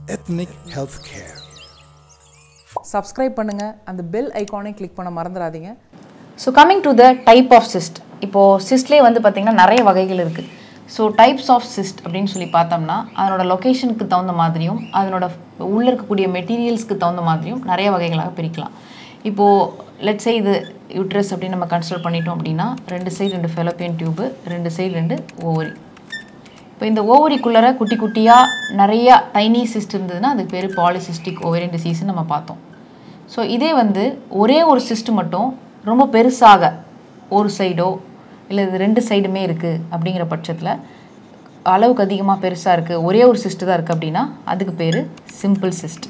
Ethnic Healthcare. Subscribe பண்ணுங்கள் அந்த bell ஐக்கானை கிளிக் பண்ண மறந்துடாதீங்க so coming to the type of cyst இப்போது சிஸ்ட்லேயே வந்து பார்த்திங்கன்னா நிறைய வகைகள் இருக்குது ஸோ டைப்ஸ் ஆஃப் சிஸ்ட் அப்படின்னு சொல்லி பார்த்தோம்னா அதனோட லொக்கேஷனுக்கு தகுந்த மாதிரியும் அதனோட உள்ளே இருக்கக்கூடிய மெட்டீரியல்ஸ்க்கு தகுந்த மாதிரியும் நிறைய வகைகளாக பிரிக்கலாம் இப்போது லெட்ஸே இது யூட்ரஸ் அப்படின்னு நம்ம கன்சிடர் பண்ணிட்டோம் அப்படின்னா ரெண்டு சைடு ரெண்டு ஃபெலோப்பியன் டியூபு ரெண்டு சைடு ரெண்டு ஓவரி இப்போ இந்த ஓவரிக்குள்ளர குட்டி குட்டியாக நிறையா டைனி சிஸ்ட் இருந்ததுன்னா அதுக்கு பேர் பாலிசிஸ்டிக் ஓவரியன் டிசீஸ்னு நம்ம பார்த்தோம் ஸோ இதே வந்து ஒரே ஒரு சிஸ்ட் மட்டும் ரொம்ப பெருசாக ஒரு சைடோ இல்லை இது ரெண்டு சைடுமே இருக்குது அப்படிங்கிற பட்சத்தில் அளவுக்கு அதிகமாக பெருசாக இருக்குது ஒரே ஒரு சிஸ்ட் தான் இருக்குது அப்படின்னா அதுக்கு பேர் சிம்பிள் சிஸ்ட்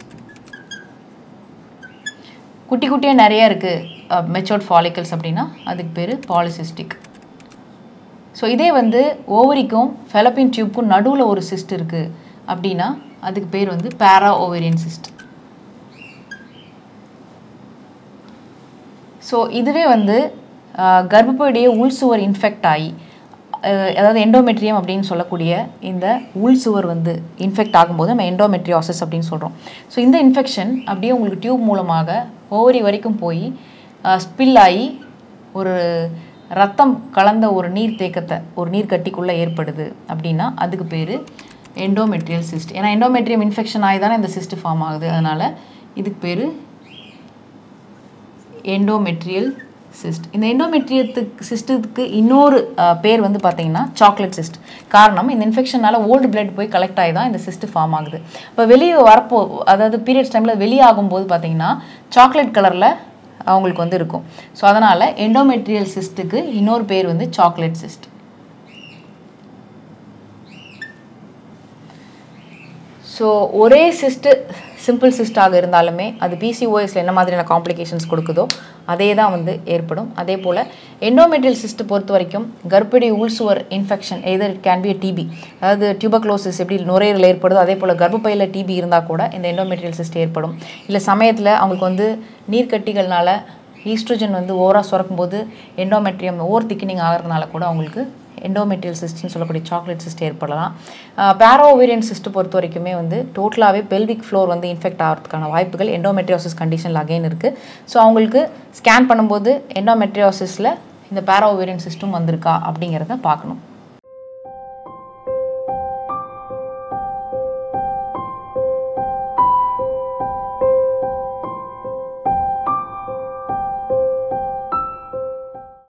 குட்டி குட்டியாக நிறையா இருக்குது மெச்சோர்ட் ஃபாலிக்கல்ஸ் அப்படின்னா அதுக்கு பேர் பாலிசிஸ்டிக் ஸோ இதே வந்து ஓவரிக்கும் ஃபெலப்பின் டியூப்க்கும் நடுவில் ஒரு சிஸ்ட் இருக்குது அப்படின்னா அதுக்கு பேர் வந்து பேரா ஓவேரியன் சிஸ்ட் ஸோ இதுவே வந்து ஆஹ், கர்ப்பப்பையுடைய உள் சுவர் இன்ஃபெக்ட் ஆகி அஹ், அதாவது எண்டோமெட்ரியம் அப்படின்னு சொல்லக்கூடிய இந்த உள் சுவர் வந்து இன்ஃபெக்ட் ஆகும்போது நம்ம எண்டோமெட்ரியாசிஸ் அப்படின்னு சொல்கிறோம் ஸோ இந்த இன்ஃபெக்ஷன் அப்படியே உங்களுக்கு டியூப் மூலமாக ஓவரி வரைக்கும் போய் ஸ்பில் ஆகி ஒரு ரத்தம் கலந்த ஒரு நீர் தேக்கத்தை ஒரு நீர் கட்டிக்குள்ளே ஏற்படுது அப்படின்னா அதுக்கு பேர் எண்டோமெட்ரியல் சிஸ்ட் ஏன்னா எண்டோமெட்ரியம் இன்ஃபெக்ஷன் ஆகி தானே இந்த சிஸ்ட் ஃபார்ம் ஆகுது அதனால் இதுக்கு பேர் எண்டோமெட்ரியல் சிஸ்ட் இந்த எண்டோமெட்ரியத்துக்கு சிஸ்டத்துக்கு இன்னொரு அஹ், பேர் வந்து பார்த்தீங்கன்னா சாக்லேட் சிஸ்ட் காரணம் இந்த இன்ஃபெக்ஷனால ஓல்டு பிளட் போய் கலெக்ட் ஆகி தான் இந்த சிஸ்ட் ஃபார்ம் ஆகுது இப்போ வெளியே வரப்போ அதாவது பீரியட்ஸ் டைமில் வெளியே ஆகும்போது பார்த்தீங்கன்னா சாக்லேட் கலரில் அவங்களுக்கு வந்து இருக்கும் ஸோ அதனால் எண்டோமெட்ரியல் சிஸ்ட்டுக்கு இன்னொரு பேர் வந்து சாக்லேட் சிஸ்ட் ஸோ ஒரே சிஸ்ட்டு சிம்பிள் சிஸ்டாக இருந்தாலுமே அது பிசிஓஎஸில் என்ன மாதிரியான காம்ப்ளிகேஷன்ஸ் கொடுக்குதோ அதே தான் வந்து ஏற்படும் அதே போல் எண்டோமெட்ரியல் சிஸ்ட் பொறுத்த வரைக்கும் கர்ப்பிணி உள்சுவர் infection either it can be TB அதாவது டியூபக்ளோசிஸ் எப்படி நுரையீரல் ஏற்படுதோ அதே போல் கர்ப்பப்பையில் டிபி இருந்தால் கூட இந்த எண்டோமெட்ரியல் சிஸ்ட் ஏற்படும் இல்லை சமயத்தில் அவங்களுக்கு வந்து நீர்க்கட்டிகள்னால ஈஸ்ட்ரோஜன் வந்து ஓவராக சுரக்கும்போது எண்டோமெட்ரியம் ஓவர் திக்கினிங் ஆகிறதுனால கூட அவங்களுக்கு எண்டோமெட்ரியல் சிஸ்ட்னு சொல்லக்கூடிய சாக்லேட் சிஸ்ட் ஏற்படலாம் பேரோவேரியன் சிஸ்ட் பொறுத்த வரைக்குமே வந்து டோட்டலாகவே பெல்விக் ஃப்ளோர் வந்து இன்ஃபெக்ட் ஆகிறதுக்கான வாய்ப்புகள் எண்டோமெட்ரியோசிஸ் கண்டிஷனில் அகைன் இருக்குது ஸோ அவங்களுக்கு ஸ்கேன் பண்ணும்போது எண்டோமெட்ரியோசிஸில் இந்த பேரோவேரியன் சிஸ்டம் வந்திருக்கா அப்படிங்கிறத பார்க்கணும்